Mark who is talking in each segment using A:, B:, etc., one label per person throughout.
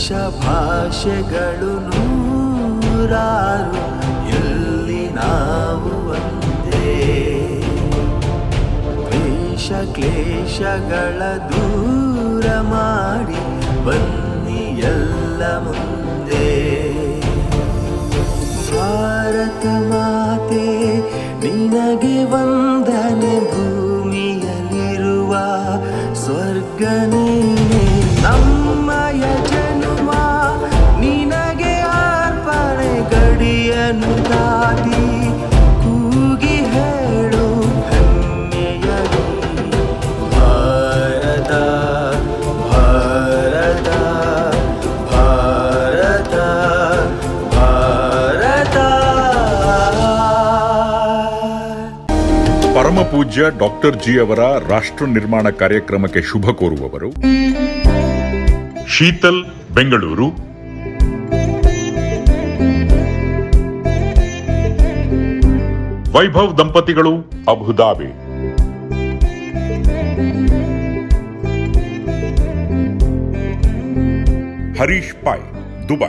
A: ವೇಷ ಭಾಷೆಗಳು ನೂರಾರು ಎಲ್ಲಿ ನಾವು ಒಂದೇ ವೇಷ ಕ್ಲೇಶಗಳ ದೂರ ಮಾಡಿ ಬನ್ನಿ ಎಲ್ಲ ಮುಂದೆ ಭಾರತ ಮಾತೆ ನಿನಗೆ ವಂದನೆ ಭೂಮಿಯಲ್ಲಿರುವ ಸ್ವರ್ಗ ನೀನೆ ನಮ್ಮಯ ಜನುಮ ನಿನಗೆ ಅರ್ಪಣೆ ಗಡಿಯನ್ನು ದಾಟಿ ಕೂಗಿ ಹೇಳು ಹೆಮ್ಮೆಯಲಿ ಭಾರತ ಭಾರತ ಭಾರತ ಭಾರತ
B: ಪರಮ ಪೂಜ್ಯ ಡಾಕ್ಟರ್ ಜಿ ಅವರ ರಾಷ್ಟ್ರ ನಿರ್ಮಾಣ ಕಾರ್ಯಕ್ರಮಕ್ಕೆ ಶುಭ ಕೋರುವವರು ಶೀತಲ್ ಬೆಂಗಳೂರು ವೈಭವ್ ದಂಪತಿಗಳು ಅಬುದಾಬಿ ಹರೀಶ್ ಪಾಯ್ ದುಬೈ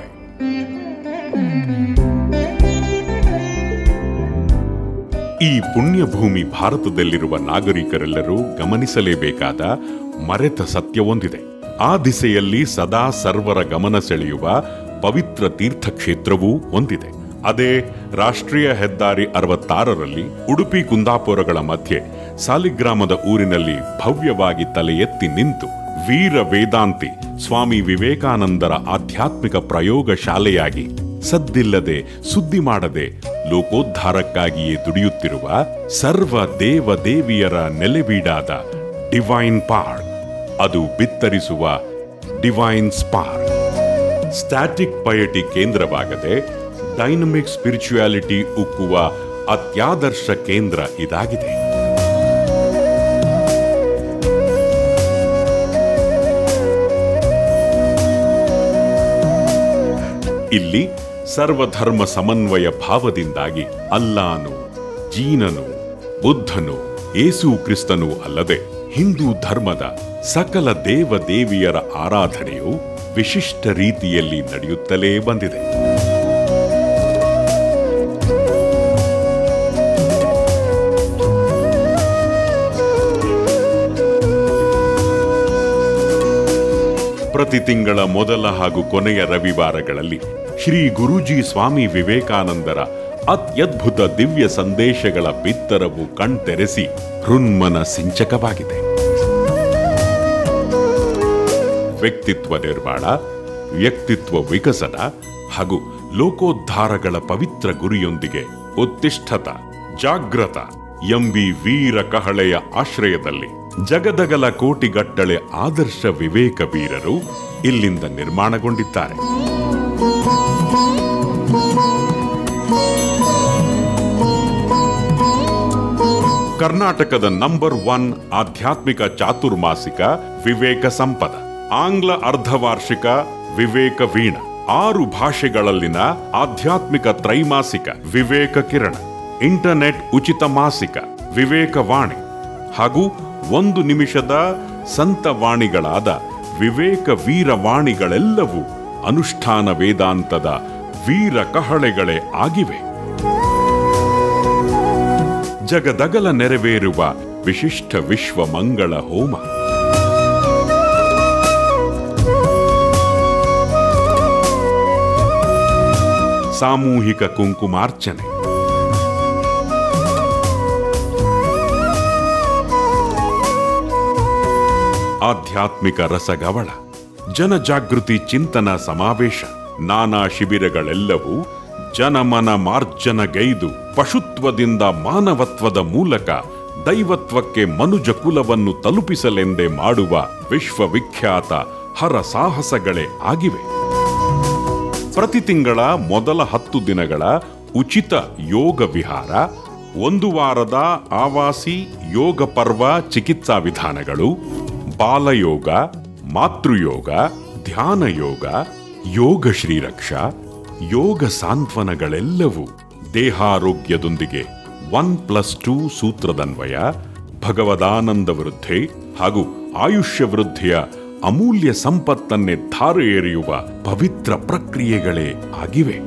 B: ಈ ಪುಣ್ಯಭೂಮಿ ಭಾರತದಲ್ಲಿರುವ ನಾಗರಿಕರೆಲ್ಲರೂ ಗಮನಿಸಲೇಬೇಕಾದ ಮರೆತ ಸತ್ಯವೊಂದಿದೆ ಆ ದಿಸೆಯಲ್ಲಿ ಸದಾ ಸರ್ವರ ಗಮನ ಸೆಳೆಯುವ ಪವಿತ್ರ ತೀರ್ಥಕ್ಷೇತ್ರವೂ ಒಂದಿದೆ ಅದೇ ರಾಷ್ಟ್ರೀಯ ಹೆದ್ದಾರಿ ಅರವತ್ತಾರರಲ್ಲಿ ಉಡುಪಿ ಕುಂದಾಪುರಗಳ ಮಧ್ಯೆ ಸಾಲಿಗ್ರಾಮದ ಊರಿನಲ್ಲಿ ಭವ್ಯವಾಗಿ ತಲೆ ಎತ್ತಿ ನಿಂತು ವೀರ ವೇದಾಂತಿ ಸ್ವಾಮಿ ವಿವೇಕಾನಂದರ ಆಧ್ಯಾತ್ಮಿಕ ಪ್ರಯೋಗ ಶಾಲೆಯಾಗಿ ಸದ್ದಿಲ್ಲದೆ ಸುದ್ದಿ ಮಾಡದೆ ಲೋಕೋದ್ಧಾರಕ್ಕಾಗಿಯೇ ದುಡಿಯುತ್ತಿರುವ ಸರ್ವ ದೇವ ದೇವಿಯರ ನೆಲೆಬೀಡಾದ ಡಿವೈನ್ ಪಾರ್ಕ್ ಅದು ಬಿತ್ತರಿಸುವ ಡಿವೈನ್ ಸ್ಪಾರ್ಕ್ ಸ್ಟ್ಯಾಟಿಕ್ ಪಯಟಿ ಕೇಂದ್ರವಾಗದೆ ಡೈನಮಿಕ್ ಸ್ಪಿರಿಚುಯಾಲಿಟಿ ಉಕ್ಕುವ ಅತ್ಯಾದರ್ಶ ಕೇಂದ್ರ ಇದಾಗಿದೆ ಇಲ್ಲಿ ಸರ್ವಧರ್ಮ ಸಮನ್ವಯ ಭಾವದಿಂದಾಗಿ ಅಲ್ಲಾನು ಜೀನನು ಬುದ್ಧನು ಏಸು ಕ್ರಿಸ್ತನು ಅಲ್ಲದೆ ಹಿಂದೂ ಧರ್ಮದ ಸಕಲ ದೇವ ದೇವಿಯರ ಆರಾಧನೆಯು ವಿಶಿಷ್ಟ ರೀತಿಯಲ್ಲಿ ನಡೆಯುತ್ತಲೇ ಬಂದಿದೆ ಪ್ರತಿ ತಿಂಗಳ ಮೊದಲ ಹಾಗೂ ಕೊನೆಯ ರವಿವಾರಗಳಲ್ಲಿ ಶ್ರೀ ಗುರೂಜಿ ಸ್ವಾಮಿ ವಿವೇಕಾನಂದರ ಅತ್ಯದ್ಭುತ ದಿವ್ಯ ಸಂದೇಶಗಳ ಬಿತ್ತರವು ಕಣ್ತೆರೆಸಿ ಹೃನ್ಮನ ಸಿಂಚಕವಾಗಿದೆ ವ್ಯಕ್ತಿತ್ವ ನಿರ್ಮಾಣ ವ್ಯಕ್ತಿತ್ವ ವಿಕಸನ ಹಾಗೂ ಲೋಕೋದ್ಧಾರಗಳ ಪವಿತ್ರ ಗುರಿಯೊಂದಿಗೆ ಉತ್ತಿಷ್ಠತ ಜಾಗ್ರತ ಎಂಬಿ ವೀರ ಕಹಳೆಯ ಆಶ್ರಯದಲ್ಲಿ ಜಗದಗಲ ಕೋಟಿಗಟ್ಟಲೆ ಆದರ್ಶ ವಿವೇಕ ವೀರರು ಇಲ್ಲಿಂದ ನಿರ್ಮಾಣಗೊಂಡಿದ್ದಾರೆ ಕರ್ನಾಟಕದ ನಂಬರ್ ಒನ್ ಆಧ್ಯಾತ್ಮಿಕ ಚಾತುರ್ಮಾಸಿಕ ವಿವೇಕ ಸಂಪದ ಆಂಗ್ಲ ಅರ್ಧವಾರ್ಷಿಕ ವಿವೇಕ ವೀಣ ಆರು ಭಾಷೆಗಳಲ್ಲಿನ ಆಧ್ಯಾತ್ಮಿಕ ತ್ರೈಮಾಸಿಕ ವಿವೇಕ ಕಿರಣ ಇಂಟರ್ನೆಟ್ ಉಚಿತ ಮಾಸಿಕ ವಿವೇಕ ವಾಣಿ ಹಾಗೂ ಒಂದು ನಿಮಿಷದ ಸಂತ ವಾಣಿಗಳಾದ ವಿವೇಕ ವೀರವಾಣಿಗಳೆಲ್ಲವೂ ಅನುಷ್ಠಾನ ವೇದಾಂತದ ವೀರ ಕಹಳೆಗಳೇ ಆಗಿವೆ ಜಗದಗಲ ನೆರವೇರುವ ವಿಶಿಷ್ಟ ವಿಶ್ವ ಮಂಗಳ ಹೋಮ ಸಾಮೂಹಿಕ ಕುಂಕುಮಾರ್ಚನೆ ಆಧ್ಯಾತ್ಮಿಕ ರಸಗವಳ ಜನಜಾಗೃತಿ ಚಿಂತನ ಸಮಾವೇಶ ನಾನಾ ಶಿಬಿರಗಳೆಲ್ಲವೂ ಜನಮನ ಮಾರ್ಜನಗೈದು ಪಶುತ್ವದಿಂದ ಮಾನವತ್ವದ ಮೂಲಕ ದೈವತ್ವಕ್ಕೆ ಮನುಜ ಕುಲವನ್ನು ತಲುಪಿಸಲೆಂದೇ ಮಾಡುವ ವಿಶ್ವವಿಖ್ಯಾತ ಹರ ಸಾಹಸಗಳೇ ಆಗಿವೆ ಪ್ರತಿ ತಿಂಗಳ ಮೊದಲ ಹತ್ತು ದಿನಗಳ ಉಚಿತ ಯೋಗ ವಿಹಾರ ಒಂದು ವಾರದ ಆವಾಸಿ ಯೋಗ ಪರ್ವ ಚಿಕಿತ್ಸಾ ವಿಧಾನಗಳು ಬಾಲಯೋಗ ಮಾತೃಯೋಗ ಧ್ಯಾನ ಯೋಗ ಯೋಗ ಶ್ರೀರಕ್ಷಾ ಯೋಗ ಸಾಂತ್ವನಗಳೆಲ್ಲವೂ ದೇಹಾರೋಗ್ಯದೊಂದಿಗೆ ಒನ್ ಪ್ಲಸ್ ಟೂ ಸೂತ್ರದನ್ವಯ ಭಗವದಾನಂದ ವೃದ್ಧಿ ಹಾಗೂ ಆಯುಷ್ಯ ವೃದ್ಧಿಯ ಅಮೂಲ್ಯ ಸಂಪತ್ತನ್ನೇ ಧಾರೆ ಎರೆಯುವ ಪವಿತ್ರ ಪ್ರಕ್ರಿಯೆಗಳೇ ಆಗಿವೆ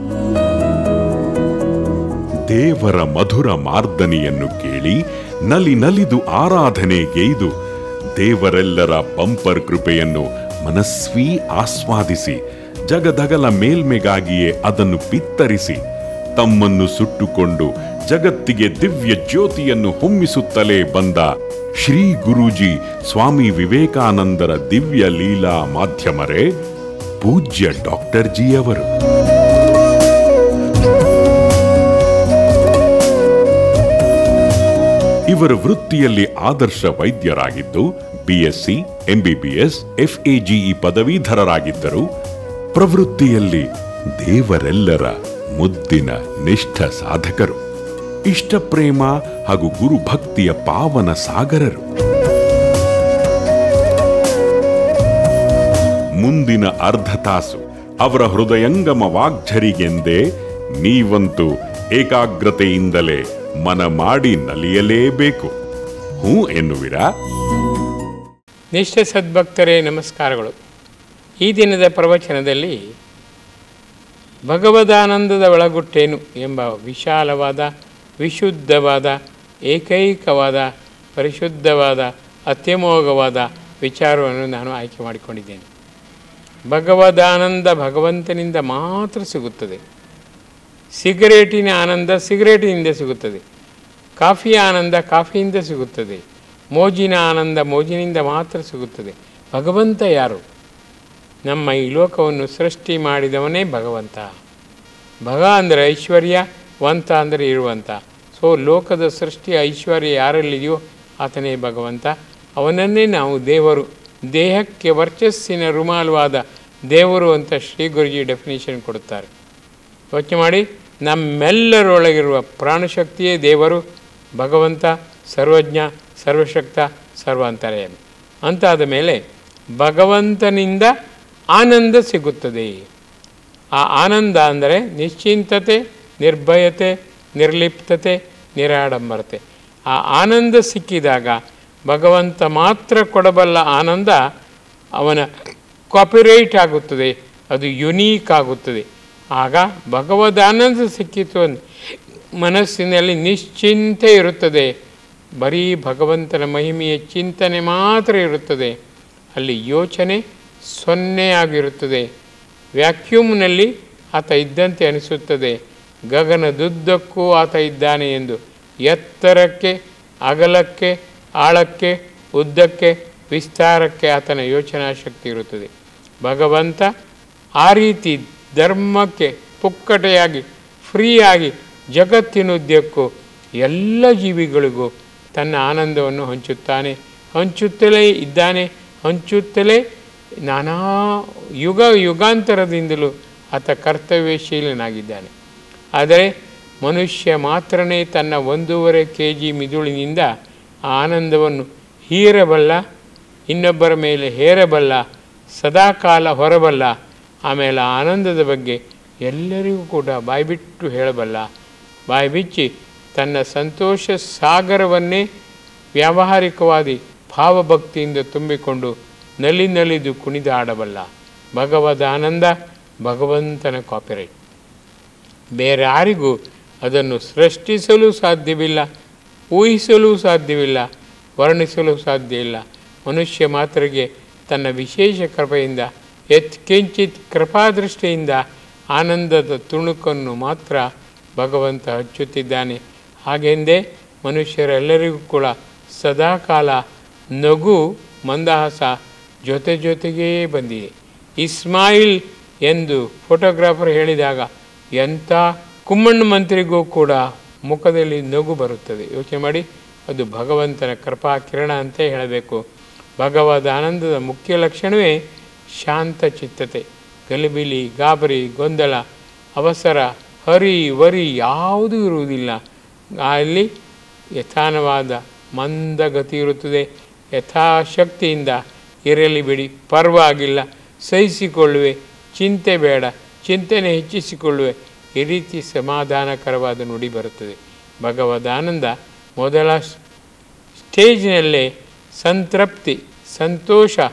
B: ದೇವರ ಮಧುರ ಮಾರ್ದನಿಯನ್ನು ಕೇಳಿ ನಲಿ ನಲಿದು ಆರಾಧನೆಗೈದು ದೇವರೆಲ್ಲರ ಬಂಪರ್ ಕೃಪೆಯನ್ನು ಮನಸ್ವೀ ಆಸ್ವಾದಿಸಿ ಜಗದಗಲ ಮೇಲ್ಮೆಗಾಗಿಯೇ ಅದನ್ನು ಬಿತ್ತರಿಸಿ ತಮ್ಮನ್ನು ಸುಟ್ಟುಕೊಂಡು ಜಗತ್ತಿಗೆ ದಿವ್ಯ ಜ್ಯೋತಿಯನ್ನು ಹೊಮ್ಮಿಸುತ್ತಲೇ ಬಂದ ಶ್ರೀ ಗುರೂಜಿ ಸ್ವಾಮಿ ವಿವೇಕಾನಂದರ ದಿವ್ಯ ಲೀಲಾ ಮಾಧ್ಯಮರೇ ಪೂಜ್ಯ ಡಾಕ್ಟರ್ ಜಿಯವರು ಇವರು ವೃತ್ತಿಯಲ್ಲಿ ಆದರ್ಶ ವೈದ್ಯರಾಗಿದ್ದು ಬಿಎಸ್ಸಿ ಎಂಬಿಬಿಎಸ್ ಎಫ್ಎಜಿಇ ಪದವೀಧರರಾಗಿದ್ದರು ಪ್ರವೃತ್ತಿಯಲ್ಲಿ ದೇವರೆಲ್ಲರ ಮುದ್ದಿನ ನಿಷ್ಠ ಸಾಧಕರು ಇಷ್ಟಪ್ರೇಮ ಹಾಗೂ ಗುರುಭಕ್ತಿಯ ಪಾವನ ಸಾಗರರು ಮುಂದಿನ ಅರ್ಧ ತಾಸು ಅವರ ಹೃದಯಂಗಮ ವಾಗ್ಝರಿಗೆಂದೇ ನೀವಂತೂ ಏಕಾಗ್ರತೆಯಿಂದಲೇ ಮನ ಮಾಡಿ ನಲಿಯಲೇಬೇಕು ಹೂ ಎನ್ನುವಿರಾ
C: ನಿಷ್ಠ ಸದ್ಭಕ್ತರೇ ನಮಸ್ಕಾರಗಳು ಈ ದಿನದ ಪ್ರವಚನದಲ್ಲಿ ಭಗವದಾನಂದದ ಒಳಗುಟ್ಟೇನು ಎಂಬ ವಿಶಾಲವಾದ ವಿಶುದ್ಧವಾದ ಏಕೈಕವಾದ ಪರಿಶುದ್ಧವಾದ ಅತ್ಯಮೋಘವಾದ ವಿಚಾರವನ್ನು ನಾನು ಆಯ್ಕೆ ಮಾಡಿಕೊಂಡಿದ್ದೇನೆ ಭಗವದಾನಂದ ಭಗವಂತನಿಂದ ಮಾತ್ರ ಸಿಗುತ್ತದೆ ಸಿಗರೇಟಿನ ಆನಂದ ಸಿಗರೇಟಿನಿಂದ ಸಿಗುತ್ತದೆ ಕಾಫಿಯ ಆನಂದ ಕಾಫಿಯಿಂದ ಸಿಗುತ್ತದೆ ಮೋಜಿನ ಆನಂದ ಮೋಜಿನಿಂದ ಮಾತ್ರ ಸಿಗುತ್ತದೆ ಭಗವಂತ ಯಾರು ನಮ್ಮ ಈ ಲೋಕವನ್ನು ಸೃಷ್ಟಿ ಮಾಡಿದವನೇ ಭಗವಂತ ಭಗ ಅಂದರೆ ಐಶ್ವರ್ಯ ವಂತ ಅಂದರೆ ಇರುವಂತ ಸೊ ಲೋಕದ ಸೃಷ್ಟಿ ಐಶ್ವರ್ಯ ಯಾರಲ್ಲಿದೆಯೋ ಆತನೇ ಭಗವಂತ ಅವನನ್ನೇ ನಾವು ದೇವರು ದೇಹಕ್ಕೆ ವರ್ಚಸ್ಸಿನ ರುಮಾಲುವಾದ ದೇವರು ಅಂತ ಶ್ರೀ ಗುರುಜಿ ಡೆಫಿನೇಷನ್ ಕೊಡುತ್ತಾರೆ ಯೋಚನೆ ಮಾಡಿ ನಮ್ಮೆಲ್ಲರೊಳಗಿರುವ ಪ್ರಾಣಶಕ್ತಿಯೇ ದೇವರು ಭಗವಂತ ಸರ್ವಜ್ಞ ಸರ್ವಶಕ್ತ ಸರ್ವಾಂತರ್ಯಾಮಿ ಅಂತಾದ ಮೇಲೆ ಭಗವಂತನಿಂದ ಆನಂದ ಸಿಗುತ್ತದೆ ಆ ಆನಂದ ಅಂದರೆ ನಿಶ್ಚಿಂತತೆ ನಿರ್ಭಯತೆ ನಿರ್ಲಿಪ್ತತೆ ನಿರಾಡಂಬರತೆ ಆ ಆನಂದ ಸಿಕ್ಕಿದಾಗ ಭಗವಂತ ಮಾತ್ರ ಕೊಡಬಲ್ಲ ಆನಂದ ಅವನ ಕಾಪಿರೈಟ್ ಆಗುತ್ತದೆ ಅದು ಯುನೀಕ್ ಆಗುತ್ತದೆ ಆಗ ಭಗವದ್ ಆನಂದ ಸಿಕ್ಕಿತು ಅಂದ್- ಮನಸ್ಸಿನಲ್ಲಿ ನಿಶ್ಚಿಂತೆ ಇರುತ್ತದೆ ಬರೀ ಭಗವಂತನ ಮಹಿಮೆಯ ಚಿಂತನೆ ಮಾತ್ರ ಇರುತ್ತದೆ ಅಲ್ಲಿ ಯೋಚನೆ ಸೊನ್ನೆಯಾಗಿರುತ್ತದೆ ವ್ಯಾಕ್ಯೂಮ್ನಲ್ಲಿ ಆತ ಇದ್ದಂತೆ ಅನಿಸುತ್ತದೆ ಗಗನದುದ್ದಕ್ಕೂ ಆತ ಇದ್ದಾನೆ ಎಂದು ಎತ್ತರಕ್ಕೆ ಅಗಲಕ್ಕೆ ಆಳಕ್ಕೆ ಉದ್ದಕ್ಕೆ ವಿಸ್ತಾರಕ್ಕೆ ಆತನ ಯೋಚನಾ ಶಕ್ತಿ ಇರುತ್ತದೆ ಭಗವಂತ ಆ ರೀತಿ ಧರ್ಮಕ್ಕೆ ಪುಕ್ಕಟೆಯಾಗಿ ಫ್ರೀಯಾಗಿ ಜಗತ್ತಿನುದ್ದಕ್ಕೂ ಎಲ್ಲ ಜೀವಿಗಳಿಗೂ ತನ್ನ ಆನಂದವನ್ನು ಹಂಚುತ್ತಾನೆ ಹಂಚುತ್ತಲೇ ಇದ್ದಾನೆ ಹಂಚುತ್ತಲೇ ನಾನಾ ಯುಗ ಯುಗಾಂತರದಿಂದಲೂ ಆತ ಕರ್ತವ್ಯಶೀಲನಾಗಿದ್ದಾನೆ ಆದರೆ ಮನುಷ್ಯ ಮಾತ್ರನೇ ತನ್ನ ಒಂದೂವರೆ ಕೆ ಜಿ ಮಿದುಳಿನಿಂದ ಆ ಆನಂದವನ್ನು ಹೀರಬಲ್ಲ ಇನ್ನೊಬ್ಬರ ಮೇಲೆ ಹೇರಬಲ್ಲ ಸದಾಕಾಲ ಹೊರಬಲ್ಲ ಆಮೇಲೆ ಆ ಆನಂದದ ಬಗ್ಗೆ ಎಲ್ಲರಿಗೂ ಕೂಡ ಬಾಯ್ಬಿಟ್ಟು ಹೇಳಬಲ್ಲ ಬಾಯ್ಬಿಚ್ಚಿ ತನ್ನ ಸಂತೋಷ ಸಾಗರವನ್ನೇ ವ್ಯಾವಹಾರಿಕವಾದಿ ಭಾವಭಕ್ತಿಯಿಂದ ತುಂಬಿಕೊಂಡು ನಲಿ ನಲಿದು ಕುಣಿದಾಡಬಲ್ಲ ಭಗವದ್ ಆನಂದ ಭಗವಂತನ ಕಾಪಿರೈಟ್ ಬೇರೆ ಯಾರಿಗೂ ಅದನ್ನು ಸೃಷ್ಟಿಸಲು ಸಾಧ್ಯವಿಲ್ಲ ಊಹಿಸಲು ಸಾಧ್ಯವಿಲ್ಲ ವರ್ಣಿಸಲು ಸಾಧ್ಯ ಇಲ್ಲ ಮನುಷ್ಯ ಮಾತ್ರಗೆ ತನ್ನ ವಿಶೇಷ ಕೃಪೆಯಿಂದ ಯತ್ಕಿಂಚಿತ್ ಕೃಪಾದೃಷ್ಟಿಯಿಂದ ಆನಂದದ ತುಣುಕನ್ನು ಮಾತ್ರ ಭಗವಂತ ಹಚ್ಚುತ್ತಿದ್ದಾನೆ ಹಾಗೆಂದೇ ಮನುಷ್ಯರೆಲ್ಲರಿಗೂ ಕೂಡ ಸದಾಕಾಲ ನಗು ಮಂದಹಾಸ ಜೊತೆ ಜೊತೆಗೇ ಬಂದಿದೆ ಇಸ್ಮಾಯಿಲ್ ಎಂದು ಫೋಟೋಗ್ರಾಫರ್ ಹೇಳಿದಾಗ ಎಂಥ ಕುಮ್ಮಣ್ಣ ಮಂತ್ರಿಗೂ ಕೂಡ ಮುಖದಲ್ಲಿ ನಗು ಬರುತ್ತದೆ ಯೋಚನೆ ಮಾಡಿ ಅದು ಭಗವಂತನ ಕೃಪಾ ಕಿರಣ ಅಂತ ಹೇಳಬೇಕು ಭಗವದ್ ಆನಂದದ ಮುಖ್ಯ ಲಕ್ಷಣವೇ ಶಾಂತ ಚಿತ್ತತೆ ಗಲಿಬಿಲಿ ಗಾಬರಿ ಗೊಂದಲ ಅವಸರ ಹರಿ ವರಿ ಯಾವುದೂ ಇರುವುದಿಲ್ಲ ಅಲ್ಲಿ ಯಥಾನವಾದ ಮಂದಗತಿ ಇರುತ್ತದೆ ಯಥಾಶಕ್ತಿಯಿಂದ ಇರಲಿ ಬಿಡಿ ಪರವಾಗಿಲ್ಲ ಸಹಿಸಿಕೊಳ್ಳುವೆ ಚಿಂತೆ ಬೇಡ ಚಿಂತನೆ ಹೆಚ್ಚಿಸಿಕೊಳ್ಳುವೆ ಈ ರೀತಿ ಸಮಾಧಾನಕರವಾದ ನುಡಿ ಬರುತ್ತದೆ ಭಗವದಾನಂದ ಮೊದಲ ಸ್ಟೇಜ್ನಲ್ಲೇ ಸಂತೃಪ್ತಿ ಸಂತೋಷ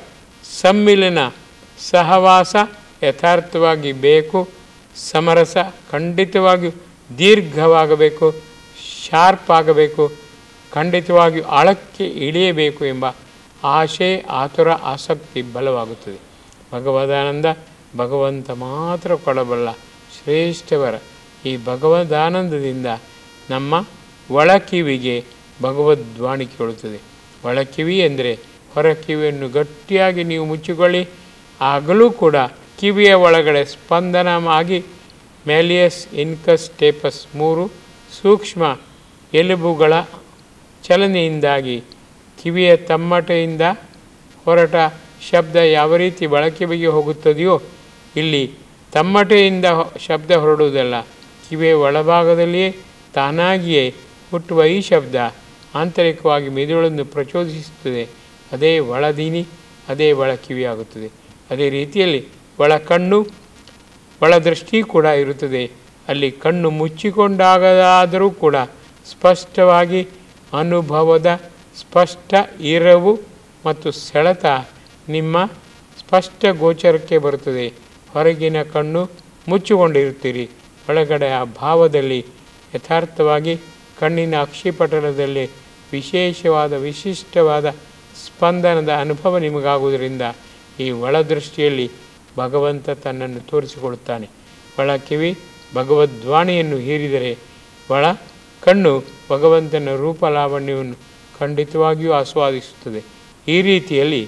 C: ಸಮ್ಮಿಲನ ಸಹವಾಸ ಯಥಾರ್ಥವಾಗಿ ಬೇಕು ಸಮರಸ ಖಂಡಿತವಾಗಿಯೂ ದೀರ್ಘವಾಗಬೇಕು ಶಾರ್ಪ್ ಆಗಬೇಕು ಖಂಡಿತವಾಗಿಯೂ ಆಳಕ್ಕೆ ಇಳಿಯಬೇಕು ಎಂಬ ಆಶೆ ಆತುರ ಆಸಕ್ತಿ ಬಲವಾಗುತ್ತದೆ ಭಗವದಾನಂದ ಭಗವಂತ ಮಾತ್ರ ಕೊಡಬಲ್ಲ ಶ್ರೇಷ್ಠವರ ಈ ಭಗವದಾನಂದದಿಂದ ನಮ್ಮ ಒಳಕಿವಿಗೆ ಭಗವದ್ವಾಣಿ ಕೇಳುತ್ತದೆ ಒಳಕಿವಿ ಎಂದರೆ ಹೊರ ಕಿವಿಯನ್ನು ಗಟ್ಟಿಯಾಗಿ ನೀವು ಮುಚ್ಚಿಕೊಳ್ಳಿ ಆಗಲೂ ಕೂಡ ಕಿವಿಯ ಒಳಗಡೆ ಸ್ಪಂದನ ಆಗಿ ಮ್ಯಾಲಿಯಸ್ ಇನ್ಕಸ್ ಟೇಪಸ್ ಮೂರು ಸೂಕ್ಷ್ಮ ಎಲುಬುಗಳ ಚಲನೆಯಿಂದಾಗಿ ಕಿವಿಯ ತಮ್ಮಟೆಯಿಂದ ಹೊರಟ ಶಬ್ದ ಯಾವ ರೀತಿ ಒಳಕಿವಿಗೆ ಹೋಗುತ್ತದೆಯೋ ಇಲ್ಲಿ ತಮ್ಮಟೆಯಿಂದ ಹೊ- ಶಬ್ದ ಹೊರಡುವುದಲ್ಲ ಕಿವಿಯ ಒಳಭಾಗದಲ್ಲಿಯೇ ತಾನಾಗಿಯೇ ಹುಟ್ಟುವ ಈ ಶಬ್ದ ಆಂತರಿಕವಾಗಿ ಮೆದುಳನ್ನು ಪ್ರಚೋದಿಸುತ್ತದೆ ಅದೇ ಒಳದಿನಿ ಅದೇ ಒಳ ಕಿವಿಯಾಗುತ್ತದೆ ಅದೇ ರೀತಿಯಲ್ಲಿ ಒಳ ಕಣ್ಣು ಒಳ ದೃಷ್ಟಿ ಕೂಡ ಇರುತ್ತದೆ ಅಲ್ಲಿ ಕಣ್ಣು ಮುಚ್ಚಿಕೊಂಡಾಗದಾದರೂ ಕೂಡ ಸ್ಪಷ್ಟವಾಗಿ ಅನುಭವದ ಸ್ಪಷ್ಟ ಇರವು ಮತ್ತು ಸೆಳೆತ ನಿಮ್ಮ ಸ್ಪಷ್ಟ ಗೋಚರಕ್ಕೆ ಬರುತ್ತದೆ ಹೊರಗಿನ ಕಣ್ಣು ಮುಚ್ಚಿಕೊಂಡಿರುತ್ತೀರಿ ಒಳಗಡೆ ಆ ಭಾವದಲ್ಲಿ ಯಥಾರ್ಥವಾಗಿ ಕಣ್ಣಿನ ಅಕ್ಷಿಪಟಲದಲ್ಲಿ ವಿಶೇಷವಾದ ವಿಶಿಷ್ಟವಾದ ಸ್ಪಂದನದ ಅನುಭವ ನಿಮಗಾಗುವುದರಿಂದ ಈ ಒಳದೃಷ್ಟಿಯಲ್ಲಿ ಭಗವಂತ ತನ್ನನ್ನು ತೋರಿಸಿಕೊಳ್ಳುತ್ತಾನೆ ಒಳ ಕಿವಿ ಭಗವದ್ವಾಣಿಯನ್ನು ಹೀರಿದರೆ ಒಳ ಕಣ್ಣು ಭಗವಂತನ ರೂಪಲಾವಣ್ಯವನ್ನು ಖಂಡಿತವಾಗಿಯೂ ಆಸ್ವಾದಿಸುತ್ತದೆ ಈ ರೀತಿಯಲ್ಲಿ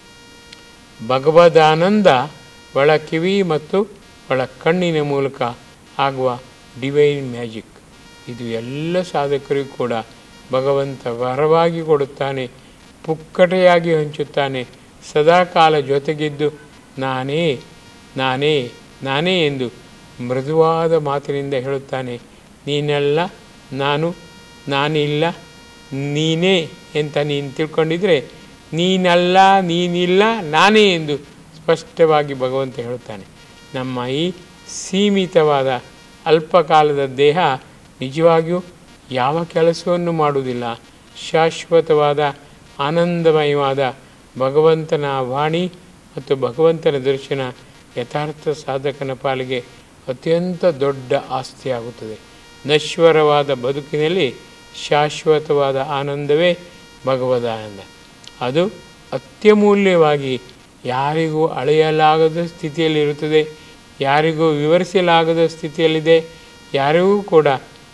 C: ಭಗವದಾನಂದ ಒಳ ಕಿವಿ ಮತ್ತು ಒಳ ಕಣ್ಣಿನ ಮೂಲಕ ಆಗುವ ಡಿವೈನ್ ಮ್ಯಾಜಿಕ್ ಇದು ಎಲ್ಲ ಸಾಧಕರಿಗೂ ಕೂಡ ಭಗವಂತ ವರವಾಗಿ ಕೊಡುತ್ತಾನೆ ಪುಕ್ಕಟೆಯಾಗಿ ಹಂಚುತ್ತಾನೆ ಸದಾಕಾಲ ಜೊತೆಗಿದ್ದು ನಾನೇ ನಾನೇ ನಾನೇ ಎಂದು ಮೃದುವಾದ ಮಾತಿನಿಂದ ಹೇಳುತ್ತಾನೆ ನೀನೆಲ್ಲ ನಾನು ನಾನಿಲ್ಲ ನೀನೇ ಅಂತ ನೀನು ತಿಳ್ಕೊಂಡಿದ್ರೆ ನೀನಲ್ಲ ನೀನಿಲ್ಲ ನಾನೇ ಎಂದು ಸ್ಪಷ್ಟವಾಗಿ ಭಗವಂತ ಹೇಳುತ್ತಾನೆ ನಮ್ಮ ಈ ಸೀಮಿತವಾದ ಅಲ್ಪಕಾಲದ ದೇಹ ನಿಜವಾಗಿಯೂ ಯಾವ ಕೆಲಸವನ್ನು ಮಾಡುವುದಿಲ್ಲ ಶಾಶ್ವತವಾದ ಆನಂದಮಯವಾದ ಭಗವಂತನ ವಾಣಿ ಮತ್ತು ಭಗವಂತನ ದರ್ಶನ ಯಥಾರ್ಥ ಸಾಧಕನ ಪಾಲಿಗೆ ಅತ್ಯಂತ ದೊಡ್ಡ ಆಸ್ತಿಯಾಗುತ್ತದೆ ನಶ್ವರವಾದ ಬದುಕಿನಲ್ಲಿ ಶಾಶ್ವತವಾದ ಆನಂದವೇ ಭಗವದಾನಂದ ಅದು ಅತ್ಯಮೂಲ್ಯವಾಗಿ ಯಾರಿಗೂ ಅಳೆಯಲಾಗದ ಸ್ಥಿತಿಯಲ್ಲಿರುತ್ತದೆ ಯಾರಿಗೂ ವಿವರಿಸಲಾಗದ ಸ್ಥಿತಿಯಲ್ಲಿದೆ ಯಾರಿಗೂ ಕೂಡ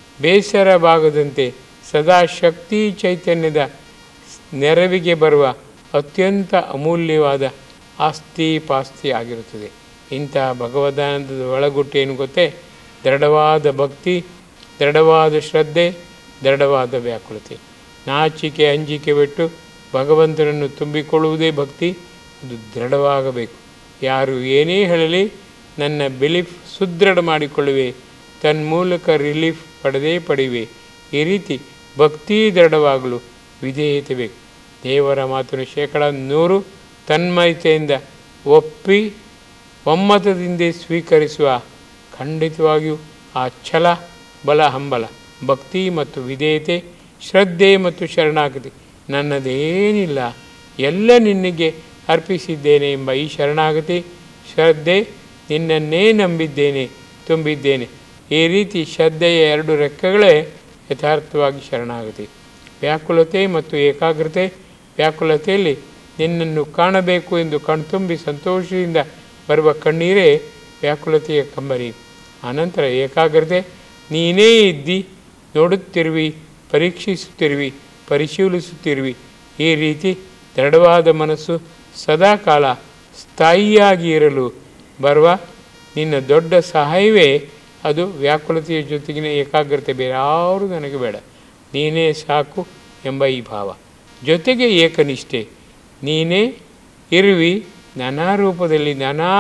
C: ಬೇಸರವಾಗದಂತೆ ಸದಾ ಶಕ್ತಿ ಚೈತನ್ಯದ ನೆರವಿಗೆ ಬರುವ ಅತ್ಯಂತ ಅಮೂಲ್ಯವಾದ ಆಸ್ತಿ ಪಾಸ್ತಿ ಆಗಿರುತ್ತದೆ ಇಂತಹ ಭಗವದಾನಂದದ ಒಳಗುಟ್ಟು ಏನು ಗೊತ್ತೇ ದೃಢವಾದ ಭಕ್ತಿ ದೃಢವಾದ ಶ್ರದ್ಧೆ ದೃಢವಾದ ವ್ಯಾಕುಲತೆ ನಾಚಿಕೆ ಅಂಜಿಕೆ ಬಿಟ್ಟು ಭಗವಂತನನ್ನು ತುಂಬಿಕೊಳ್ಳುವುದೇ ಭಕ್ತಿ ಅದು ದೃಢವಾಗಬೇಕು ಯಾರು ಏನೇ ಹೇಳಲಿ ನನ್ನ ಬಿಲೀಫ್ ಸುದೃಢ ಮಾಡಿಕೊಳ್ಳುವೆ ತನ್ಮೂಲಕ ರಿಲೀಫ್ ಪಡೆದೇ ಪಡೆಯುವೆ ಈ ರೀತಿ ಭಕ್ತಿ ದೃಢವಾಗಲು ವಿಧೇಯತೆ ಬೇಕು ದೇವರ ಮಾತನ್ನು ಶೇಕಡ ನೂರು ತನ್ಮಯತೆಯಿಂದ ಒಪ್ಪಿ ಒಮ್ಮತದಿಂದ ಸ್ವೀಕರಿಸುವ ಖಂಡಿತವಾಗಿಯೂ ಆ ಛಲ ಬಲ ಹಂಬಲ ಭಕ್ತಿ ಮತ್ತು ವಿಧೇಯತೆ ಶ್ರದ್ಧೆ ಮತ್ತು ಶರಣಾಗತಿ ನನ್ನದೇನಿಲ್ಲ ಎಲ್ಲ ನಿನಗೆ ಅರ್ಪಿಸಿದ್ದೇನೆ ಎಂಬ ಈ ಶರಣಾಗತಿ ಶ್ರದ್ಧೆ ನಿನ್ನನ್ನೇ ನಂಬಿದ್ದೇನೆ ತುಂಬಿದ್ದೇನೆ ಈ ರೀತಿ ಶ್ರದ್ಧೆಯ ಎರಡು ರೆಕ್ಕೆಗಳೇ ಯಥಾರ್ಥವಾಗಿ ಶರಣಾಗತಿ ವ್ಯಾಕುಲತೆ ಮತ್ತು ಏಕಾಗ್ರತೆ ವ್ಯಾಕುಲತೆಯಲ್ಲಿ ನಿನ್ನನ್ನು ಕಾಣಬೇಕು ಎಂದು ಕಣ್ತುಂಬಿ ಸಂತೋಷದಿಂದ ಬರುವ ಕಣ್ಣೀರೇ ವ್ಯಾಕುಲತೆಯ ಕಂಬರಿ ಆನಂತರ ಏಕಾಗ್ರತೆ ನೀನೇ ಇದ್ದಿ ನೋಡುತ್ತಿರುವಿ ಪರೀಕ್ಷಿಸುತ್ತಿರುವಿ ಪರಿಶೀಲಿಸುತ್ತಿರುವಿ ಈ ರೀತಿ ದೃಢವಾದ ಮನಸ್ಸು ಸದಾಕಾಲ ಸ್ಥಾಯಿಯಾಗಿ ಇರಲು ಬರುವ ನಿನ್ನ ದೊಡ್ಡ ಸಹಾಯವೇ ಅದು ವ್ಯಾಕುಲತೆಯ ಜೊತೆಗಿನ ಏಕಾಗ್ರತೆ ಬೇರೆ ಯಾರು ನನಗೆ ಬೇಡ ನೀನೇ ಸಾಕು ಎಂಬ ಈ ಭಾವ ಜೊತೆಗೆ ಏಕನಿಷ್ಠೆ ನೀನೇ ಇರುವಿ ನಾನಾ ರೂಪದಲ್ಲಿ ನಾನಾ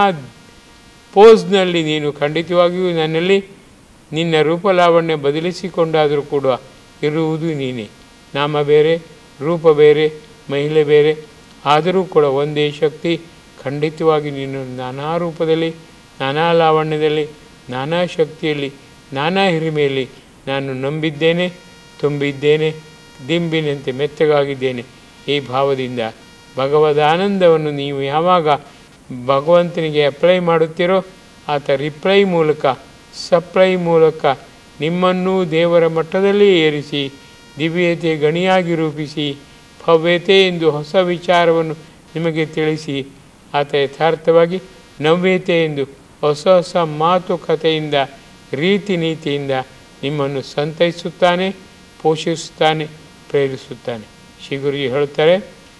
C: ಪೋಸ್ನಲ್ಲಿ ನೀನು ಖಂಡಿತವಾಗಿಯೂ ನನ್ನಲ್ಲಿ ನಿನ್ನ ರೂಪಲಾವಣ್ಯ ಬದಲಿಸಿಕೊಂಡಾದರೂ ಕೂಡ ಇರುವುದು ನೀನೇ ನಾಮ ಬೇರೆ ರೂಪ ಬೇರೆ ಮಹಿಳೆ ಬೇರೆ ಆದರೂ ಕೂಡ ಒಂದೇ ಶಕ್ತಿ ಖಂಡಿತವಾಗಿ ನೀನು ನಾನಾ ರೂಪದಲ್ಲಿ ನಾನಾ ಲಾವಣ್ಯದಲ್ಲಿ ನಾನಾ ಶಕ್ತಿಯಲ್ಲಿ ನಾನಾ ಹಿರಿಮೆಯಲ್ಲಿ ನಾನು ನಂಬಿದ್ದೇನೆ ತುಂಬಿದ್ದೇನೆ ದಿಂಬಿನಂತೆ ಮೆತ್ತಗಾಗಿದ್ದೇನೆ ಈ ಭಾವದಿಂದ ಭಗವದಾನಂದವನ್ನು ನೀವು ಯಾವಾಗ ಭಗವಂತನಿಗೆ ಅಪ್ಲೈ ಮಾಡುತ್ತೀರೋ ಆತ ರಿಪ್ಲೈ ಮೂಲಕ ಸಪ್ಲೈ ಮೂಲಕ ನಿಮ್ಮನ್ನೂ ದೇವರ ಮಟ್ಟದಲ್ಲಿ ಏರಿಸಿ ದಿವ್ಯತೆ ಗಣಿಯಾಗಿ ರೂಪಿಸಿ ಭವ್ಯತೆ ಎಂದು ಹೊಸ ವಿಚಾರವನ್ನು ನಿಮಗೆ ತಿಳಿಸಿ ಆತ ಯಥಾರ್ಥವಾಗಿ ನವ್ಯತೆ ಎಂದು ಹೊಸ ಹೊಸ ಮಾತುಕತೆಯಿಂದ ರೀತಿ ನೀತಿಯಿಂದ ನಿಮ್ಮನ್ನು ಸಂತೈಸುತ್ತಾನೆ ಪೋಷಿಸುತ್ತಾನೆ ಪ್ರೇರಿಸುತ್ತಾನೆ ಶ್ರೀ ಗುರುಜಿ ಹೇಳುತ್ತಾರೆ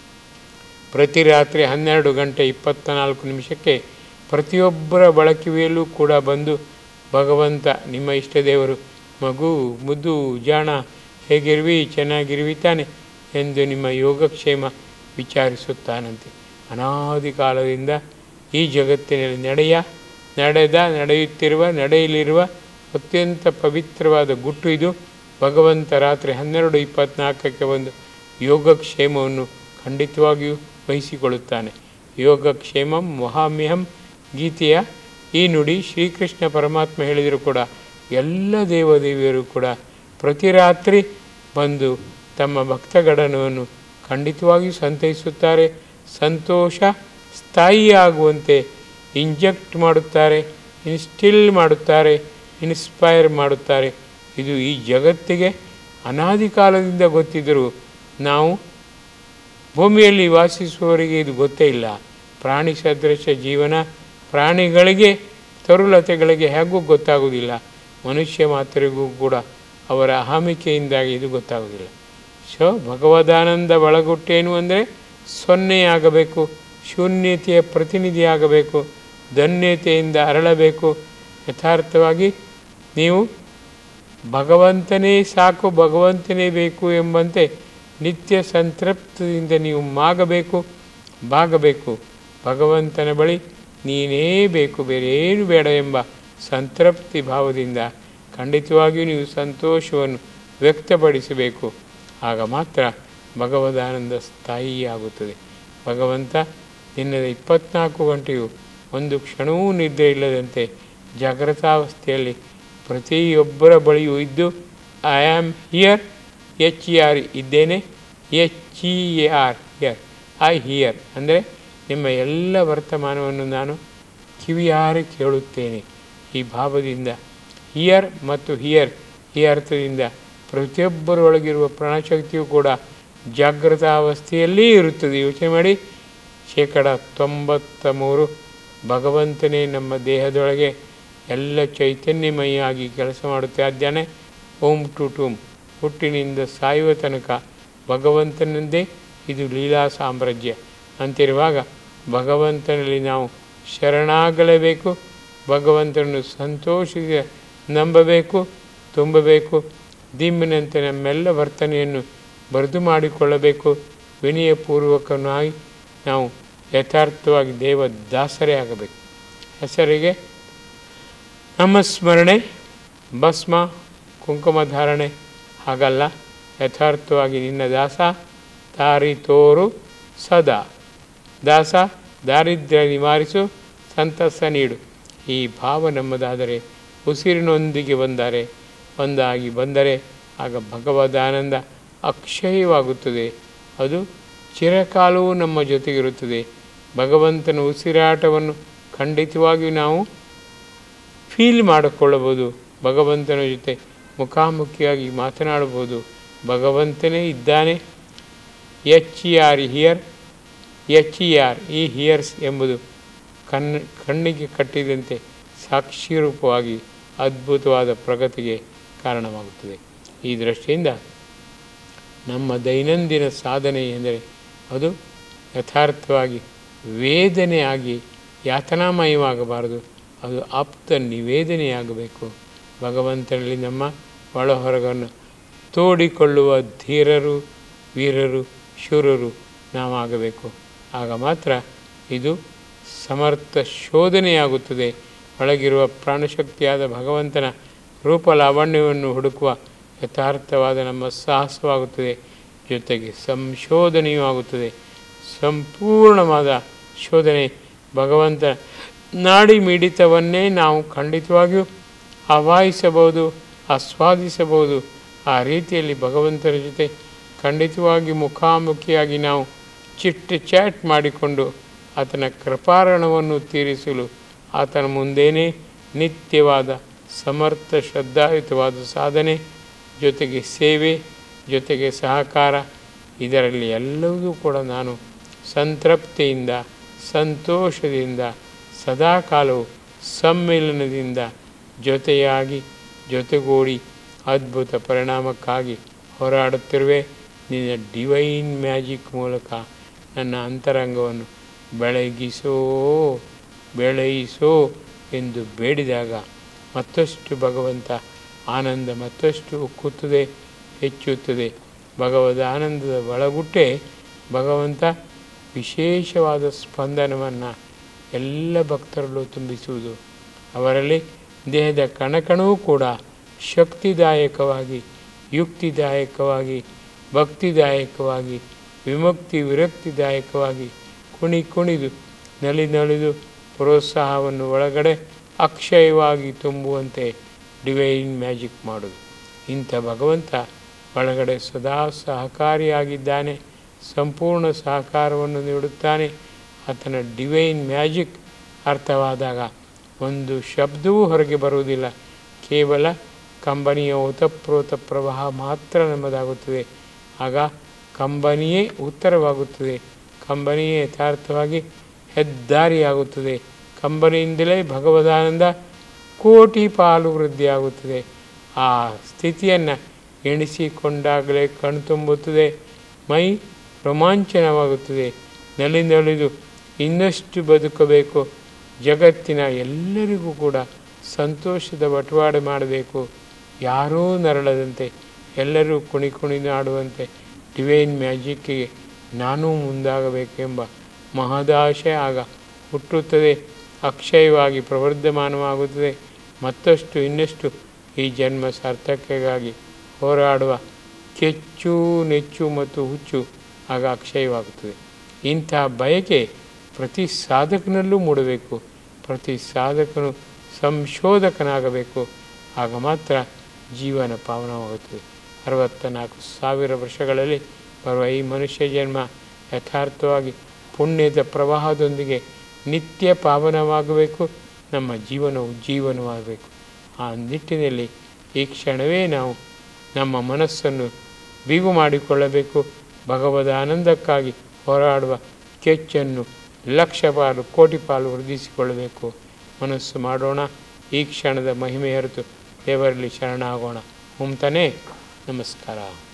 C: ಪ್ರತಿ ರಾತ್ರಿ ಹನ್ನೆರಡು ಗಂಟೆ ಇಪ್ಪತ್ತ ನಾಲ್ಕು ನಿಮಿಷಕ್ಕೆ ಪ್ರತಿಯೊಬ್ಬರ ಬಳಕೆಯಲ್ಲೂ ಕೂಡ ಬಂದು ಭಗವಂತ ನಿಮ್ಮ ಇಷ್ಟ ದೇವರು ಮಗು ಮುದ್ದು ಜಾಣ ಹೇಗಿರುವಿ ಚೆನ್ನಾಗಿರುವಿ ತಾನೆ ಎಂದು ನಿಮ್ಮ ಯೋಗಕ್ಷೇಮ ವಿಚಾರಿಸುತ್ತಾನಂತೆ ಅನಾದಿ ಕಾಲದಿಂದ ಈ ಜಗತ್ತಿನಲ್ಲಿ ನಡೆಯ ನಡೆದ ನಡೆಯುತ್ತಿರುವ ನಡೆಯಲಿರುವ ಅತ್ಯಂತ ಪವಿತ್ರವಾದ ಗುಟ್ಟು ಇದು ಭಗವಂತ ರಾತ್ರಿ ಹನ್ನೆರಡು ಇಪ್ಪತ್ನಾಲ್ಕಕ್ಕೆ ಒಂದು ಯೋಗಕ್ಷೇಮವನ್ನು ಖಂಡಿತವಾಗಿಯೂ ವಹಿಸಿಕೊಳ್ಳುತ್ತಾನೆ ಯೋಗಕ್ಷೇಮಂ ಮಹಾಮ್ಯಹಂ ಗೀತೆಯ ಈ ನುಡಿ ಶ್ರೀಕೃಷ್ಣ ಪರಮಾತ್ಮ ಹೇಳಿದರೂ ಕೂಡ ಎಲ್ಲ ದೇವದೇವಿಯರು ಕೂಡ ಪ್ರತಿ ರಾತ್ರಿ ಬಂದು ತಮ್ಮ ಭಕ್ತಗಣನವನ್ನು ಖಂಡಿತವಾಗಿಯೂ ಸಂತೈಸುತ್ತಾರೆ ಸಂತೋಷ ಸ್ಥಾಯಿಯಾಗುವಂತೆ ಇಂಜೆಕ್ಟ್ ಮಾಡುತ್ತಾರೆ ಇನ್ಸ್ಟಿಲ್ ಮಾಡುತ್ತಾರೆ ಇನ್ಸ್ಪೈರ್ ಮಾಡುತ್ತಾರೆ ಇದು ಈ ಜಗತ್ತಿಗೆ ಅನಾದಿ ಕಾಲದಿಂದ ಗೊತ್ತಿದ್ದರೂ ನಾವು ಭೂಮಿಯಲ್ಲಿ ವಾಸಿಸುವವರಿಗೆ ಇದು ಗೊತ್ತೇ ಇಲ್ಲ ಪ್ರಾಣಿ ಸದೃಶ ಜೀವನ ಪ್ರಾಣಿಗಳಿಗೆ ತರುಲತೆಗಳಿಗೆ ಹೇಗೂ ಗೊತ್ತಾಗುವುದಿಲ್ಲ ಮನುಷ್ಯ ಮಾತ್ರರಿಗೂ ಕೂಡ ಅವರ ಅಹಮಿಕೆಯಿಂದಾಗಿ ಇದು ಗೊತ್ತಾಗುವುದಿಲ್ಲ ಸೊ ಭಗವದಾನಂದ ಒಳಗುಟ್ಟೇನು ಅಂದರೆ ಸೊನ್ನೆಯಾಗಬೇಕು ಶೂನ್ಯತೆಯ ಪ್ರತಿನಿಧಿಯಾಗಬೇಕು ಧನ್ಯತೆಯಿಂದ ಅರಳಬೇಕು ಯಥಾರ್ಥವಾಗಿ ನೀವು ಭಗವಂತನೇ ಸಾಕು ಭಗವಂತನೇ ಬೇಕು ಎಂಬಂತೆ ನಿತ್ಯ ಸಂತೃಪ್ತಿಯಿಂದ ನೀವು ಮಾಗಬೇಕು ಬಾಗಬೇಕು ಭಗವಂತನ ಬಳಿ ನೀನೇ ಬೇಕು ಬೇರೆ ಏನು ಬೇಡ ಎಂಬ ಸಂತೃಪ್ತಿ ಭಾವದಿಂದ ಖಂಡಿತವಾಗಿಯೂ ನೀವು ಸಂತೋಷವನ್ನು ವ್ಯಕ್ತಪಡಿಸಬೇಕು ಆಗ ಮಾತ್ರ ಭಗವದಾನಂದ ಸ್ಥಾಯಿಯಾಗುತ್ತದೆ ಭಗವಂತ ದಿನದ ಇಪ್ಪತ್ನಾಲ್ಕು ಗಂಟೆಯು ಒಂದು ಕ್ಷಣವೂ ನಿದ್ರೆ ಇಲ್ಲದಂತೆ ಜಾಗೃತಾವಸ್ಥೆಯಲ್ಲಿ ಪ್ರತಿಯೊಬ್ಬರ ಬಳಿಯೂ ಇದ್ದು I am here H E R ಇದ್ದೇನೆ H E R here I here ಅಂದರೆ ನಿಮ್ಮ ಎಲ್ಲ ವರ್ತಮಾನವನ್ನು ನಾನು ಕಿವಿಯಾರೆ ಕೇಳುತ್ತೇನೆ ಈ ಭಾವದಿಂದ ಹಿಯರ್ ಮತ್ತು ಹಿಯರ್ ಈ ಅರ್ಥದಿಂದ ಪ್ರತಿಯೊಬ್ಬರೊಳಗಿರುವ ಪ್ರಾಣಶಕ್ತಿಯು ಕೂಡ ಜಾಗೃತಾವಸ್ಥೆಯಲ್ಲೇ ಇರುತ್ತದೆ ಯೋಚನೆ ಮಾಡಿ ಶೇಕಡ ತೊಂಬತ್ತ ಮೂರು ಭಗವಂತನೇ ನಮ್ಮ ದೇಹದೊಳಗೆ ಎಲ್ಲ ಚೈತನ್ಯಮಯಿಯಾಗಿ ಕೆಲಸ ಮಾಡುತ್ತಾ ಇದ್ದಾನೆ ಓಂ ಟು ಟೂಮ್ ಹುಟ್ಟಿನಿಂದ ಸಾಯುವ ತನಕ ಭಗವಂತನದ್ದೇ ಇದು ಲೀಲಾ ಸಾಮ್ರಾಜ್ಯ ಅಂತಿರುವಾಗ ಭಗವಂತನಲ್ಲಿ ನಾವು ಶರಣಾಗಲೇಬೇಕು ಭಗವಂತನನ್ನು ಸಂತೋಷಿಸಿ ನಂಬಬೇಕು ತುಂಬಬೇಕು ದಿಮ್ಮಿನಂತೆ ನಮ್ಮೆಲ್ಲ ವರ್ತನೆಯನ್ನು ಬರೆದು ಮಾಡಿಕೊಳ್ಳಬೇಕು ವಿನಯಪೂರ್ವಕನಾಗಿ ನಾವು ಯಥಾರ್ಥವಾಗಿ ದೇವ ದಾಸರೇ ಆಗಬೇಕು ಹೆಸರಿಗೆ ನಮ್ಮ ಸ್ಮರಣೆ ಭಸ್ಮ ಕುಂಕುಮ ಧಾರಣೆ ಹಾಗಲ್ಲ ಯಥಾರ್ಥವಾಗಿ ನಿನ್ನ ದಾಸ ದಾರಿ ತೋರು ಸದಾ ದಾಸ ದಾರಿದ್ರ್ಯ ನಿವಾರಿಸು ಸಂತಸ ನೀಡು ಈ ಭಾವ ನಮ್ಮದಾದರೆ ಉಸಿರಿನೊಂದಿಗೆ ಬಂದರೆ ಒಂದಾಗಿ ಬಂದರೆ ಆಗ ಭಗವದಾನಂದ ಅಕ್ಷಯವಾಗುತ್ತದೆ ಅದು ಚಿರಕಾಲವೂ ನಮ್ಮ ಜೊತೆಗಿರುತ್ತದೆ ಭಗವಂತನ ಉಸಿರಾಟವನ್ನು ಖಂಡಿತವಾಗಿಯೂ ನಾವು ಫೀಲ್ ಮಾಡಿಕೊಳ್ಳಬಹುದು ಭಗವಂತನ ಜೊತೆ ಮುಖಾಮುಖಿಯಾಗಿ ಮಾತನಾಡಬಹುದು ಭಗವಂತನೇ ಇದ್ದಾನೆ H E R here H E R he hears ಎಂಬುದು ಕಣ್ ಕಣ್ಣಿಗೆ ಕಟ್ಟಿದಂತೆ ಸಾಕ್ಷಿ ರೂಪವಾಗಿ ಅದ್ಭುತವಾದ ಪ್ರಗತಿಗೆ ಕಾರಣವಾಗುತ್ತದೆ ಈ ದೃಷ್ಟಿಯಿಂದ ನಮ್ಮ ದೈನಂದಿನ ಸಾಧನೆ ಎಂದರೆ ಅದು ಯಥಾರ್ಥವಾಗಿ ವೇದನೆಯಾಗಿ ಯಾತನಾಮಯವಾಗಬಾರದು ಅದು ಆಪ್ತ ನಿವೇದನೆಯಾಗಬೇಕು ಭಗವಂತನಲ್ಲಿ ನಮ್ಮ ಒಳಹೊರಗನ್ನು ತೋಡಿಕೊಳ್ಳುವ ಧೀರರು ವೀರರು ಶೂರರು ನಾವಾಗಬೇಕು ಆಗ ಮಾತ್ರ ಇದು ಸಮರ್ಥ ಶೋಧನೆಯಾಗುತ್ತದೆ ಒಳಗಿರುವ ಪ್ರಾಣಶಕ್ತಿಯಾದ ಭಗವಂತನ ರೂಪ ಲಾವಣ್ಯವನ್ನು ಹುಡುಕುವ ಯಥಾರ್ಥವಾದ ನಮ್ಮ ಸಾಹಸವಾಗುತ್ತದೆ ಜೊತೆಗೆ ಸಂಶೋಧನೆಯೂ ಆಗುತ್ತದೆ ಸಂಪೂರ್ಣವಾದ ಶೋಧನೆ ಭಗವಂತ ನಾಡಿ ಮಿಡಿತವನ್ನೇ ನಾವು ಖಂಡಿತವಾಗಿಯೂ ಆವಾಹಿಸಬಹುದು ಆಸ್ವಾದಿಸಬಹುದು ಆ ರೀತಿಯಲ್ಲಿ ಭಗವಂತನ ಜೊತೆ ಖಂಡಿತವಾಗಿ ಮುಖಾಮುಖಿಯಾಗಿ ನಾವು ಚಿಟ್ ಚಾಟ್ ಮಾಡಿಕೊಂಡು ಆತನ ಕೃಪಾರಣವನ್ನು ತೀರಿಸಲು ಆತನ ಮುಂದೇನೆ ನಿತ್ಯವಾದ ಸಮರ್ಥ ಶ್ರದ್ಧಾಯುತವಾದ ಸಾಧನೆ ಜೊತೆಗೆ ಸೇವೆ ಜೊತೆಗೆ ಸಹಕಾರ ಇದರಲ್ಲಿ ಎಲ್ಲವೂ ಕೂಡ ನಾನು ಸಂತೃಪ್ತಿಯಿಂದ ಸಂತೋಷದಿಂದ ಸದಾಕಾಲವು ಸಮ್ಮಿಲನದಿಂದ ಜೊತೆಯಾಗಿ ಜೊತೆಗೂಡಿ ಅದ್ಭುತ ಪರಿಣಾಮಕ್ಕಾಗಿ ಹೋರಾಡುತ್ತಿರುವೆ ನಿನ್ನ ಡಿವೈನ್ ಮ್ಯಾಜಿಕ್ ಮೂಲಕ ನನ್ನ ಅಂತರಂಗವನ್ನು ಬೆಳಗಿಸೋ ಬೆಳೆಯಿಸೋ ಎಂದು ಬೇಡಿದಾಗ ಮತ್ತಷ್ಟು ಭಗವಂತ ಆನಂದ ಮತ್ತಷ್ಟು ಉಕ್ಕುತ್ತದೆ ಹೆಚ್ಚುತ್ತದೆ ಭಗವದ್ ಆನಂದದ ಒಳಗುಟ್ಟೆ ಭಗವಂತ ವಿಶೇಷವಾದ ಸ್ಪಂದನವನ್ನು ಎಲ್ಲ ಭಕ್ತರಲ್ಲೂ ತುಂಬಿಸುವುದು ಅವರಲ್ಲಿ ದೇಹದ ಕಣಕಣವೂ ಕೂಡ ಶಕ್ತಿದಾಯಕವಾಗಿ ಯುಕ್ತಿದಾಯಕವಾಗಿ ಭಕ್ತಿದಾಯಕವಾಗಿ ವಿಮುಕ್ತಿ ವಿರಕ್ತಿದಾಯಕವಾಗಿ ಕುಣಿ ಕುಣಿದು ನಲಿ ನಲಿದು ಪ್ರೋತ್ಸಾಹವನ್ನು ಒಳಗಡೆ ಅಕ್ಷಯವಾಗಿ ತುಂಬುವಂತೆ ಡಿವೈನ್ ಮ್ಯಾಜಿಕ್ ಮಾಡೋದು ಇಂಥ ಭಗವಂತ ಒಳಗಡೆ ಸದಾ ಸಹಕಾರಿಯಾಗಿದ್ದಾನೆ ಸಂಪೂರ್ಣ ಸಹಕಾರವನ್ನು ನೀಡುತ್ತಾನೆ ಆತನ ಡಿವೈನ್ ಮ್ಯಾಜಿಕ್ ಅರ್ಥವಾದಾಗ ಒಂದು ಶಬ್ದವೂ ಹೊರಗೆ ಬರುವುದಿಲ್ಲ ಕೇವಲ ಕಂಬನಿಯ ಓತಪ್ರೋತ ಪ್ರವಾಹ ಮಾತ್ರ ನಮ್ಮದಾಗುತ್ತದೆ ಆಗ ಕಂಬನಿಯೇ ಉತ್ತರವಾಗುತ್ತದೆ ಕಂಬನಿಯೇ ಯಥಾರ್ಥವಾಗಿ ಹೆದ್ದಾರಿಯಾಗುತ್ತದೆ ಕಂಬನಿಯಿಂದಲೇ ಭಗವದಾನಂದ ಕೋಟಿ ಪಾಲು ವೃದ್ಧಿಯಾಗುತ್ತದೆ ಆ ಸ್ಥಿತಿಯನ್ನು ಎಣಿಸಿಕೊಂಡಾಗಲೇ ಕಣ್ತುಂಬುತ್ತದೆ ಮೈ ರೋಮಾಂಚನವಾಗುತ್ತದೆ ನಲಿ ನಲಿದು ಇನ್ನಷ್ಟು ಬದುಕಬೇಕು ಜಗತ್ತಿನ ಎಲ್ಲರಿಗೂ ಕೂಡ ಸಂತೋಷದ ಬಟವಾಡೆ ಮಾಡಬೇಕು ಯಾರೂ ನರಳದಂತೆ ಎಲ್ಲರೂ ಕುಣಿ ಕುಣಿದಾಡುವಂತೆ ಡಿವೈನ್ ಮ್ಯಾಜಿಕ್ಕಿಗೆ ನಾನೂ ಮುಂದಾಗಬೇಕೆಂಬ ಮಹದಾಶೆ ಆಗ ಹುಟ್ಟುತ್ತದೆ ಅಕ್ಷಯವಾಗಿ ಪ್ರವರ್ಧಮಾನವಾಗುತ್ತದೆ ಮತ್ತಷ್ಟು ಇನ್ನಷ್ಟು ಈ ಜನ್ಮ ಸಾರ್ಥಕ್ಯಕ್ಕಾಗಿ ಹೋರಾಡುವ ಕೆಚ್ಚು ನೆಚ್ಚು ಮತ್ತು ಹುಚ್ಚು ಆಗ ಅಕ್ಷಯವಾಗುತ್ತದೆ ಇಂಥ ಬಯಕೆ ಪ್ರತಿ ಸಾಧಕನಲ್ಲೂ ಮೂಡಬೇಕು ಪ್ರತಿ ಸಾಧಕನು ಸಂಶೋಧಕನಾಗಬೇಕು ಆಗ ಮಾತ್ರ ಜೀವನ ಪಾವನವಾಗುತ್ತದೆ ಅರವತ್ತ ನಾಲ್ಕು ಸಾವಿರ ವರ್ಷಗಳಲ್ಲಿ ಬರುವ ಈ ಮನುಷ್ಯ ಜನ್ಮ ಯಥಾರ್ಥವಾಗಿ ಪುಣ್ಯದ ಪ್ರವಾಹದೊಂದಿಗೆ ನಿತ್ಯ ಪಾವನವಾಗಬೇಕು ನಮ್ಮ ಜೀವನವು ಜೀವನವಾಗಬೇಕು ಆ ನಿಟ್ಟಿನಲ್ಲಿ ಈ ಕ್ಷಣವೇ ನಾವು ನಮ್ಮ ಮನಸ್ಸನ್ನು ಬಿಗು ಮಾಡಿಕೊಳ್ಳಬೇಕು ಭಗವದ ಆನಂದಕ್ಕಾಗಿ ಹೋರಾಡುವ ಕೆಚ್ಚನ್ನು ಲಕ್ಷ ಪಾಲು ಕೋಟಿ ಪಾಲು ವೃದ್ಧಿಸಿಕೊಳ್ಳಬೇಕು ಮನಸ್ಸು ಮಾಡೋಣ ಈ ಕ್ಷಣದ ಮಹಿಮೆ ಹೊರತು ದೇವರಲ್ಲಿ ಶರಣಾಗೋಣ ಮುಂತಾನೆ ನಮಸ್ಕಾರ